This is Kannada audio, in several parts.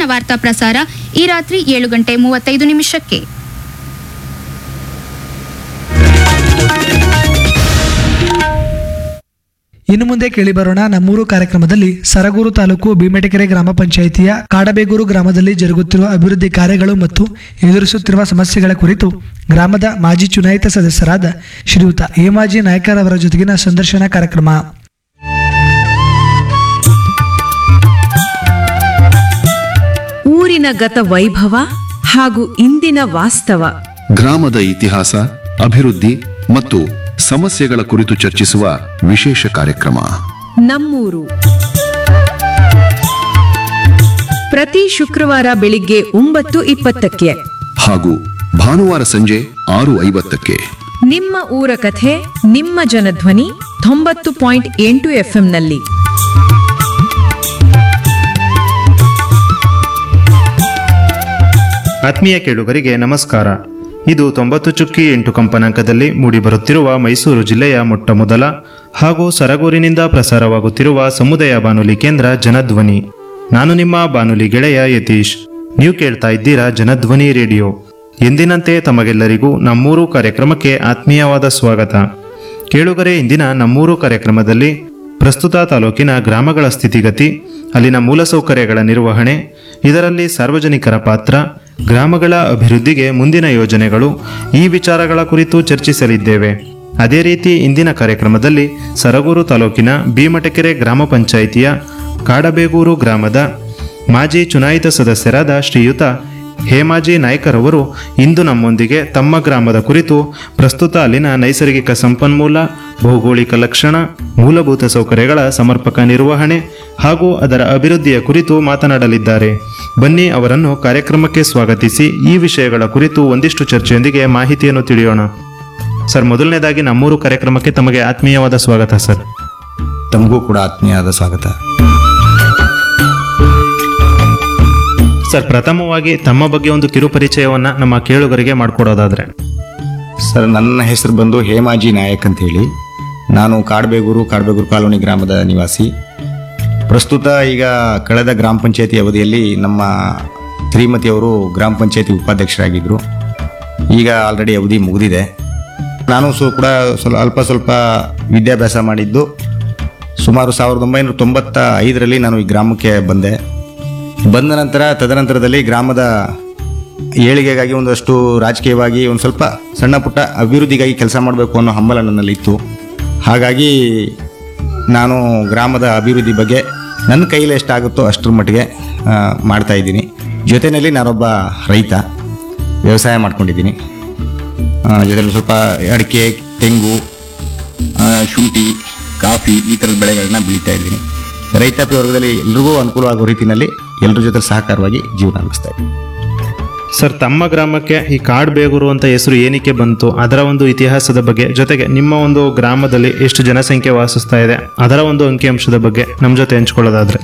ವಾರ್ತಾ ಪ್ರಸಾರ ಈ ರಾತ್ರಿ ಏಳು ಗಂಟೆ ಮೂವತ್ತೈದು ನಿಮಿಷಕ್ಕೆ ಇನ್ನು ಮುಂದೆ ಕೇಳಿಬರೋಣ ನಮ್ಮೂರು ಕಾರ್ಯಕ್ರಮದಲ್ಲಿ ಸರಗೂರು ತಾಲೂಕು ಭೀಮೆಟಕೆರೆ ಗ್ರಾಮ ಪಂಚಾಯಿತಿಯ ಕಾಡಬೇಗೂರು ಗ್ರಾಮದಲ್ಲಿ ಜರುಗುತ್ತಿರುವ ಅಭಿವೃದ್ಧಿ ಕಾರ್ಯಗಳು ಮತ್ತು ಎದುರಿಸುತ್ತಿರುವ ಸಮಸ್ಯೆಗಳ ಕುರಿತು ಗ್ರಾಮದ ಮಾಜಿ ಚುನಾಯಿತ ಸದಸ್ಯರಾದ ಶ್ರೀಯುತ ಹೇಮಾಜಿ ನಾಯ್ಕರ್ ಅವರ ಜೊತೆಗಿನ ಸಂದರ್ಶನ ಕಾರ್ಯಕ್ರಮ ಊರಿನ ಗತ ವೈಭವ ಹಾಗೂ ಇಂದಿನ ವಾಸ್ತವ ಗ್ರಾಮದ ಇತಿಹಾಸ ಅಭಿವೃದ್ಧಿ ಮತ್ತು ಸಮಸ್ಯೆಗಳ ಕುರಿತು ಚರ್ಚಿಸುವ ವಿಶೇಷ ಕಾರ್ಯಕ್ರಮ ನಮ್ಮೂರು ಪ್ರತಿ ಶುಕ್ರವಾರ ಬೆಳಿಗ್ಗೆ ಒಂಬತ್ತು ಇಪ್ಪತ್ತಕ್ಕೆ ಹಾಗೂ ಭಾನುವಾರ ಸಂಜೆ ಆರು ಐವತ್ತಕ್ಕೆ ನಿಮ್ಮ ಊರ ಕಥೆ ನಿಮ್ಮ ಜನಧ್ವನಿ ತೊಂಬತ್ತು ಪಾಯಿಂಟ್ ಎಂಟು ಎಫ್ಎಂನಲ್ಲಿ ಆತ್ಮೀಯ ಕೇಳುಗರಿಗೆ ನಮಸ್ಕಾರ ಇದು ತೊಂಬತ್ತು ಚುಕ್ಕಿ ಎಂಟು ಕಂಪನಾಂಕದಲ್ಲಿ ಮೂಡಿಬರುತ್ತಿರುವ ಮೈಸೂರು ಜಿಲ್ಲೆಯ ಮೊಟ್ಟ ಮೊದಲ ಹಾಗೂ ಸರಗೂರಿನಿಂದ ಪ್ರಸಾರವಾಗುತ್ತಿರುವ ಸಮುದಾಯ ಬಾನುಲಿ ಕೇಂದ್ರ ಜನಧ್ವನಿ ನಾನು ನಿಮ್ಮ ಬಾನುಲಿ ಗೆಳೆಯ ಯತೀಶ್ ನೀವು ಕೇಳ್ತಾ ಇದ್ದೀರಾ ಜನಧ್ವನಿ ರೇಡಿಯೋ ಎಂದಿನಂತೆ ತಮಗೆಲ್ಲರಿಗೂ ನಮ್ಮೂರು ಕಾರ್ಯಕ್ರಮಕ್ಕೆ ಆತ್ಮೀಯವಾದ ಸ್ವಾಗತ ಕೇಳುಗರೆ ಇಂದಿನ ನಮ್ಮೂರು ಕಾರ್ಯಕ್ರಮದಲ್ಲಿ ಪ್ರಸ್ತುತ ತಾಲೂಕಿನ ಗ್ರಾಮಗಳ ಸ್ಥಿತಿಗತಿ ಅಲ್ಲಿನ ಮೂಲಸೌಕರ್ಯಗಳ ನಿರ್ವಹಣೆ ಇದರಲ್ಲಿ ಸಾರ್ವಜನಿಕರ ಪಾತ್ರ ಗ್ರಾಮಗಳ ಅಭಿವೃದ್ಧಿಗೆ ಮುಂದಿನ ಯೋಜನೆಗಳು ಈ ವಿಚಾರಗಳ ಕುರಿತು ಚರ್ಚಿಸಲಿದ್ದೇವೆ ಅದೇ ರೀತಿ ಇಂದಿನ ಕಾರ್ಯಕ್ರಮದಲ್ಲಿ ಸರಗೂರು ತಾಲೂಕಿನ ಭೀಮಟಕೆರೆ ಗ್ರಾಮ ಪಂಚಾಯಿತಿಯ ಕಾಡಬೇಗೂರು ಗ್ರಾಮದ ಮಾಜಿ ಚುನಾಯಿತ ಸದಸ್ಯರಾದ ಶ್ರೀಯುತ ಹೇಮಾಜಿ ನಾಯ್ಕರ್ ಅವರು ಇಂದು ನಮ್ಮೊಂದಿಗೆ ತಮ್ಮ ಗ್ರಾಮದ ಕುರಿತು ಪ್ರಸ್ತುತ ಅಲ್ಲಿನ ನೈಸರ್ಗಿಕ ಸಂಪನ್ಮೂಲ ಭೌಗೋಳಿಕ ಲಕ್ಷಣ ಮೂಲಭೂತ ಸೌಕರ್ಯಗಳ ಸಮರ್ಪಕ ನಿರ್ವಹಣೆ ಹಾಗೂ ಅದರ ಅಭಿವೃದ್ಧಿಯ ಕುರಿತು ಮಾತನಾಡಲಿದ್ದಾರೆ ಬನ್ನಿ ಅವರನ್ನು ಕಾರ್ಯಕ್ರಮಕ್ಕೆ ಸ್ವಾಗತಿಸಿ ಈ ವಿಷಯಗಳ ಕುರಿತು ಒಂದಿಷ್ಟು ಚರ್ಚೆಯೊಂದಿಗೆ ಮಾಹಿತಿಯನ್ನು ತಿಳಿಯೋಣ ಸರ್ ಮೊದಲನೇದಾಗಿ ನಮ್ಮೂರು ಕಾರ್ಯಕ್ರಮಕ್ಕೆ ತಮಗೆ ಆತ್ಮೀಯವಾದ ಸ್ವಾಗತ ಸರ್ ತಮಗೂ ಕೂಡ ಆತ್ಮೀಯವಾದ ಸ್ವಾಗತ ಸರ್ ಪ್ರಥಮವಾಗಿ ತಮ್ಮ ಬಗ್ಗೆ ಒಂದು ಕಿರು ಪರಿಚಯವನ್ನ ನಮ್ಮ ಕೇಳುಗರಿಗೆ ಮಾಡಿಕೊಡೋದಾದ್ರೆ ಸರ್ ನನ್ನ ಹೆಸರು ಬಂದು ಹೇಮಾಜಿ ನಾಯಕ್ ಅಂತ ಹೇಳಿ ನಾನು ಕಾಡಬೇಗೂರು ಕಾಡಬೇಗೂರು ಕಾಲೋನಿ ಗ್ರಾಮದ ನಿವಾಸಿ ಪ್ರಸ್ತುತ ಈಗ ಕಳೆದ ಗ್ರಾಮ ಪಂಚಾಯತಿ ಅವಧಿಯಲ್ಲಿ ನಮ್ಮ ಶ್ರೀಮತಿಯವರು ಗ್ರಾಮ ಪಂಚಾಯತಿ ಉಪಾಧ್ಯಕ್ಷರಾಗಿದ್ದರು ಈಗ ಆಲ್ರೆಡಿ ಅವಧಿ ಮುಗಿದಿದೆ ನಾನು ಸು ಕೂಡ ಸ್ವಲ್ಪ ಅಲ್ಪ ಸ್ವಲ್ಪ ವಿದ್ಯಾಭ್ಯಾಸ ಮಾಡಿದ್ದು ಸುಮಾರು ಸಾವಿರದ ಒಂಬೈನೂರ ತೊಂಬತ್ತ ಐದರಲ್ಲಿ ನಾನು ಈ ಗ್ರಾಮಕ್ಕೆ ಬಂದೆ ಬಂದ ನಂತರ ತದನಂತರದಲ್ಲಿ ಗ್ರಾಮದ ಏಳಿಗೆಗಾಗಿ ಒಂದಷ್ಟು ರಾಜಕೀಯವಾಗಿ ಒಂದು ಸ್ವಲ್ಪ ಸಣ್ಣ ಪುಟ್ಟ ಅಭಿವೃದ್ಧಿಗಾಗಿ ಕೆಲಸ ಮಾಡಬೇಕು ಅನ್ನೋ ಹಂಬಲ ನನ್ನಲ್ಲಿತ್ತು ಹಾಗಾಗಿ ನಾನು ಗ್ರಾಮದ ಅಭಿವೃದ್ಧಿ ಬಗ್ಗೆ ನನ್ನ ಕೈಲಿ ಎಷ್ಟಾಗುತ್ತೋ ಅಷ್ಟರ ಮಟ್ಟಿಗೆ ಆ, ಮಾಡ್ತಾ ಇದ್ದೀನಿ ಜೊತೆಯಲ್ಲಿ ನಾನೊಬ್ಬ ರೈತ ವ್ಯವಸಾಯ ಮಾಡ್ಕೊಂಡಿದ್ದೀನಿ ಜೊತೆಲಿ ಸ್ವಲ್ಪ ಅಡಿಕೆ ತೆಂಗು ಆ, ಶುಂಠಿ ಕಾಫಿ ಈ ಥರದ ಬೆಳೆಗಳನ್ನ ಬೆಳೀತಾ ಇದ್ದೀನಿ ರೈತಾಪಿ ವರ್ಗದಲ್ಲಿ ಎಲ್ರಿಗೂ ಅನುಕೂಲವಾಗೋ ರೀತಿಯಲ್ಲಿ ಎಲ್ಲರ ಜೊತೆ ಸಹಕಾರವಾಗಿ ಜೀವನ ನಡೆಸ್ತಾ ಇದ್ದೀನಿ ಸರ್ ತಮ್ಮ ಗ್ರಾಮಕ್ಕೆ ಈ ಕಾಡ್ಬೇಗೂರು ಅಂತ ಹೆಸರು ಏನಕ್ಕೆ ಬಂತು ಅದರ ಒಂದು ಇತಿಹಾಸದ ಬಗ್ಗೆ ಜೊತೆಗೆ ನಿಮ್ಮ ಒಂದು ಗ್ರಾಮದಲ್ಲಿ ಎಷ್ಟು ಜನಸಂಖ್ಯೆ ವಾಸಿಸ್ತಾ ಇದೆ ಅದರ ಒಂದು ಅಂಕಿಅಂಶದ ಬಗ್ಗೆ ನಮ್ಮ ಜೊತೆ ಹಂಚ್ಕೊಳ್ಳೋದಾದ್ರೆ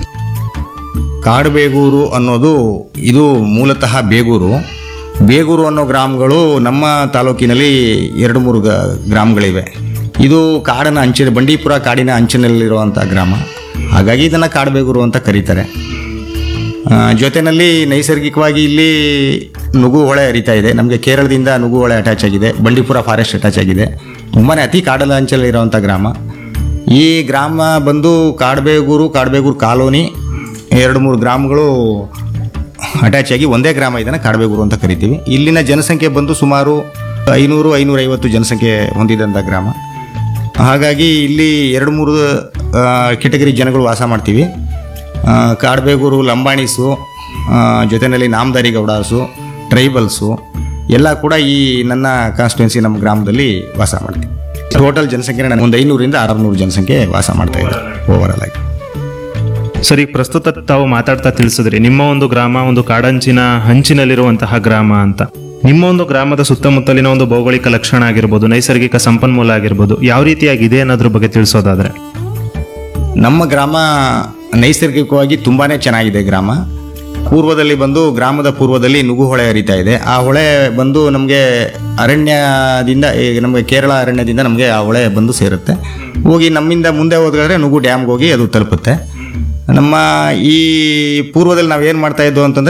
ಕಾಡಬೇಗೂರು ಅನ್ನೋದು ಇದು ಮೂಲತಃ ಬೇಗೂರು ಬೇಗೂರು ಅನ್ನೋ ಗ್ರಾಮಗಳು ನಮ್ಮ ತಾಲೂಕಿನಲ್ಲಿ ಎರಡು ಮೂರು ಗ- ಗ್ರಾಮಗಳಿವೆ ಇದು ಕಾಡಿನ ಅಂಚಿನ ಬಂಡೀಪುರ ಕಾಡಿನ ಅಂಚಿನಲ್ಲಿರುವಂಥ ಗ್ರಾಮ ಹಾಗಾಗಿ ಇದನ್ನು ಕಾಡಬೇಗೂರು ಅಂತ ಕರೀತಾರೆ ಆ, ಜೊತೆಯಲ್ಲಿ ನೈಸರ್ಗಿಕವಾಗಿ ಇಲ್ಲಿ ನುಗು ಹೊಳೆ ಹರಿತಾ ಇದೆ ನಮಗೆ ಕೇರಳದಿಂದ ನುಗು ಹೊಳೆ ಅಟ್ಯಾಚ್ ಆಗಿದೆ ಬಂಡೀಪುರ ಫಾರೆಸ್ಟ್ ಅಟ್ಯಾಚ್ ಆಗಿದೆ ತುಂಬಾ ಅತಿ ಕಾಡಲ ಅಂಚಲ್ಲಿ ಇರುವಂಥ ಗ್ರಾಮ ಈ ಗ್ರಾಮ ಬಂದು ಕಾಡಬೇಗೂರು ಕಾಡಬೇಗೂರು ಕಾಲೋನಿ ಎರಡು ಮೂರು ಗ್ರಾಮಗಳು ಅಟ್ಯಾಚ್ ಆಗಿ ಒಂದೇ ಗ್ರಾಮ ಇದನ್ನು ಕಾಡಬೇಗೂರು ಅಂತ ಕರಿತೀವಿ ಇಲ್ಲಿನ ಜನಸಂಖ್ಯೆ ಬಂದು ಸುಮಾರು ಐನೂರು ಐನೂರೈವತ್ತು ಜನಸಂಖ್ಯೆ ಹೊಂದಿದಂಥ ಗ್ರಾಮ ಹಾಗಾಗಿ ಇಲ್ಲಿ ಎರಡು ಮೂರು ಕೆಟಗರಿ ಜನಗಳು ವಾಸ ಮಾಡ್ತೀವಿ ಆ, ಕಾಡಬೇಗೂರು ಲಂಬಾಣಿಸು ಆ, ಜೊತೆಯಲ್ಲಿ ನಾಮದಾರಿ ಗೌಡಾಸು ಟ್ರೈಬಲ್ಸು ಎಲ್ಲ ಕೂಡ ಈ ನನ್ನ ಕಾನ್ಸ್ಟಿಟ್ಯೂನ್ಸಿ ನಮ್ಮ ಗ್ರಾಮದಲ್ಲಿ ವಾಸ ಮಾಡ್ತೀವಿ ಟೋಟಲ್ ಜನಸಂಖ್ಯೆ ನಾನು ಒಂದು ಐನೂರಿಂದ ಆರುನೂರು ಜನಸಂಖ್ಯೆ ವಾಸ ಮಾಡ್ತಾ ಇದ್ದಾರೆ ಓವರಾಲ್ ಆಗಿ ಸರ್ ಈಗ ಪ್ರಸ್ತುತ ತಾವು ಮಾತಾಡ್ತಾ ತಿಳಿಸಿದ್ರಿ ನಿಮ್ಮ ಒಂದು ಗ್ರಾಮ ಒಂದು ಕಾಡಂಚಿನ ಹಂಚಿನಲ್ಲಿರುವಂತಹ ಗ್ರಾಮ ಅಂತ ನಿಮ್ಮ ಒಂದು ಗ್ರಾಮದ ಸುತ್ತಮುತ್ತಲಿನ ಒಂದು ಭೌಗೋಳಿಕ ಲಕ್ಷಣ ಆಗಿರ್ಬೋದು ನೈಸರ್ಗಿಕ ಸಂಪನ್ಮೂಲ ಆಗಿರ್ಬೋದು ಯಾವ ರೀತಿಯಾಗಿದೆ ಅನ್ನೋದ್ರ ಬಗ್ಗೆ ತಿಳಿಸೋದಾದ್ರೆ ನಮ್ಮ ಗ್ರಾಮ ನೈಸರ್ಗಿಕವಾಗಿ ತುಂಬಾ ಚೆನ್ನಾಗಿದೆ ಗ್ರಾಮ ಪೂರ್ವದಲ್ಲಿ ಬಂದು ಗ್ರಾಮದ ಪೂರ್ವದಲ್ಲಿ ನುಗು ಹೊಳೆ ಹರಿತಾ ಇದೆ ಆ ಹೊಳೆ ಬಂದು ನಮಗೆ ಅರಣ್ಯದಿಂದ ಈಗ ನಮಗೆ ಕೇರಳ ಅರಣ್ಯದಿಂದ ನಮಗೆ ಆ ಹೊಳೆ ಬಂದು ಸೇರುತ್ತೆ ಹೋಗಿ ನಮ್ಮಿಂದ ಮುಂದೆ ಹೋದ್ರೆ ನುಗು ಡ್ಯಾಮ್ಗೆ ಹೋಗಿ ಅದು ತಲುಪುತ್ತೆ ನಮ್ಮ ಈ ಪೂರ್ವದಲ್ಲಿ ನಾವು ಏನು ಮಾಡ್ತಾ ಇದ್ವು ಅಂತಂದ್ರೆ